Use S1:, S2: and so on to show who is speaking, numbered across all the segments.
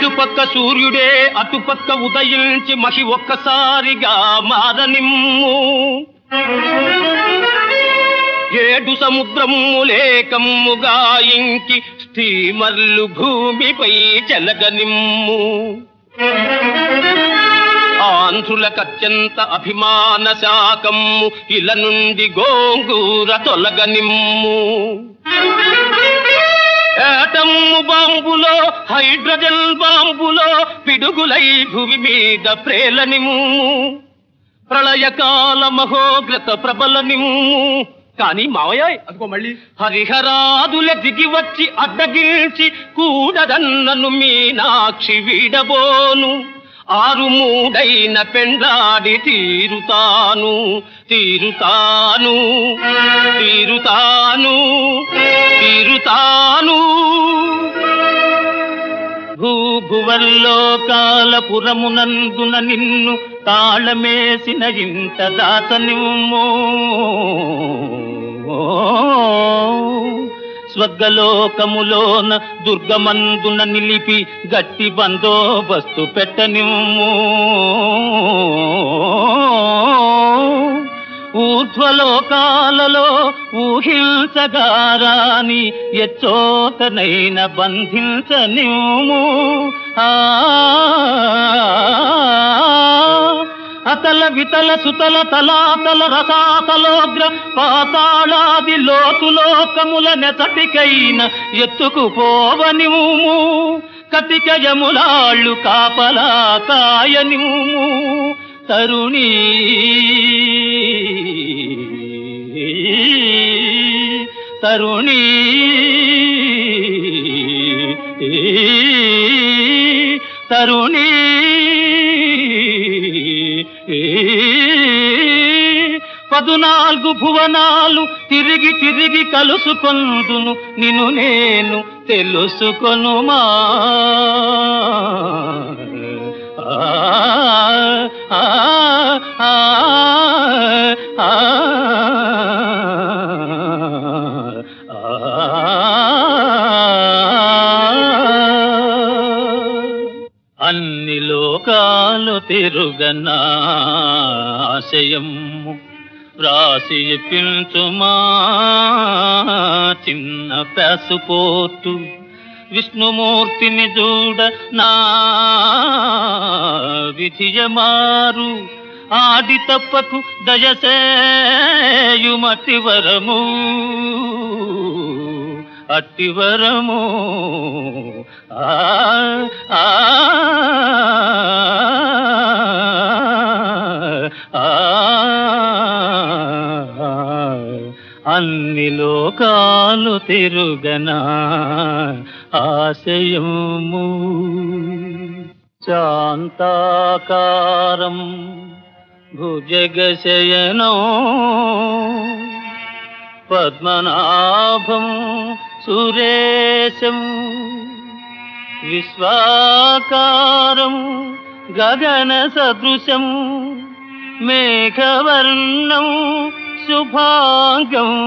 S1: ఇటుపక్క సూర్యుడే అటుపక్క ఉదయించి మహి ఒక్కసారిగా మారనిమ్ము ఏడు సముద్రములేకమ్ముగా ఇంకి స్టీమర్లు భూమిపై చెలగనిమ్ము ఆంధ్రులకత్యంత అభిమాన శాకమ్ము ఇల నుండి గోంగూర తొలగనిమ్ము ఏటమ్ము బాంబులో హైడ్రోజన్ బాంబులో పిడుగులై భూమి మీద ప్రేలనిమ్ము ప్రళయకాల మహోగ్రత ప్రబలనిమ్ము కానీ మావయ్య
S2: అదిగో మళ్ళీ
S1: హరిహరాదుల దిగి వచ్చి అడ్డగిల్చి కూడదన్నను మీనాక్షి వీడబోను ఆరు మూడైన పెండ్లాడి తీరుతాను తీరుతాను తీరుతాను తీరుతాను భూభువల్లోకాలపురమునందున నిన్ను తాళమేసిన ఇంత దాతనిమ్ము స్వర్గలోకములోన దుర్గమందున నిలిపి గట్టి బందోబస్తు పెట్టనిమ్ము ఊర్ధ్వలోకాలలో ఊహించగారాని ఎచ్చోతనైన బంధించనిమ్ము ఆ అతల వితల సుతల తలాతల రసాతలోగ్ర పాతాళాది లోతులోకముల నెతటికైన ఎత్తుకుపోవనిము కతికయములాళ్ళు కాపలా కాయనిము తరుణీ తరుణీ తరుణీ పదునాలుగు భువనాలు తిరిగి తిరిగి కలుసుకొందును నిన్ను నేను తెలుసుకొనుమా ఆ, ఆ, ఆ, ఆ, ఆ. అన్ని లోకాలు తిరుగనా ఆశయము రాసి పించుమా చిన్న పాసుపోర్టు విష్ణుమూర్తిని చూడ నా విధియమారు ఆడి తప్పకు దయసేయుమతి వరము అట్టివరము ఆ ఆ ఆ అన్ని లోకాలు తిరుగనా ఆశయము శాంతాకారం భుజగశయనం పద్మనాభం సురేశం విశ్వాకారం గగన సదృశం మేఘవర్ణం శుభాంగం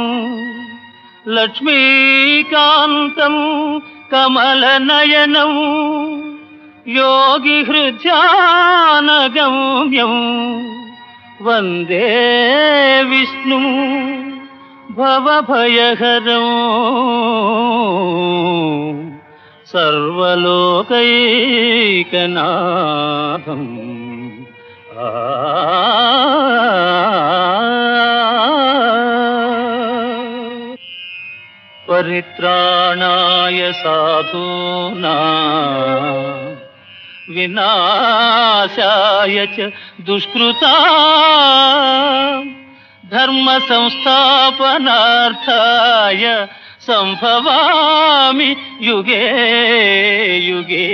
S1: లక్ష్మీకాంతం కమలనయనం యోగి హృద్యానగమ్యం వందే విష్ణు భవభయహరం సర్వలోకైకనాథం ఆ పరిత్రాణాయ సాధూనా వినాశాయ చ దుష్కృతా ధర్మ సంస్థాపనార్థాయ సంభవామి యుగే యుగే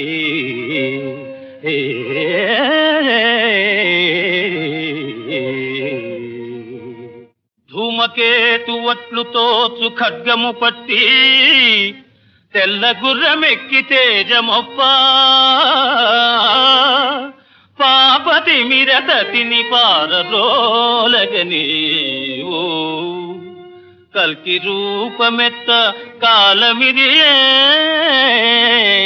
S1: ధూమకేతు వట్లు తోచు ఖడ్గము పట్టి తెల్ల గుర్రమెక్కి తేజమొప్ప పాపతి మిరతతిని పారరోలగని ఓ కల్కి రూపమెత్త కాలమిది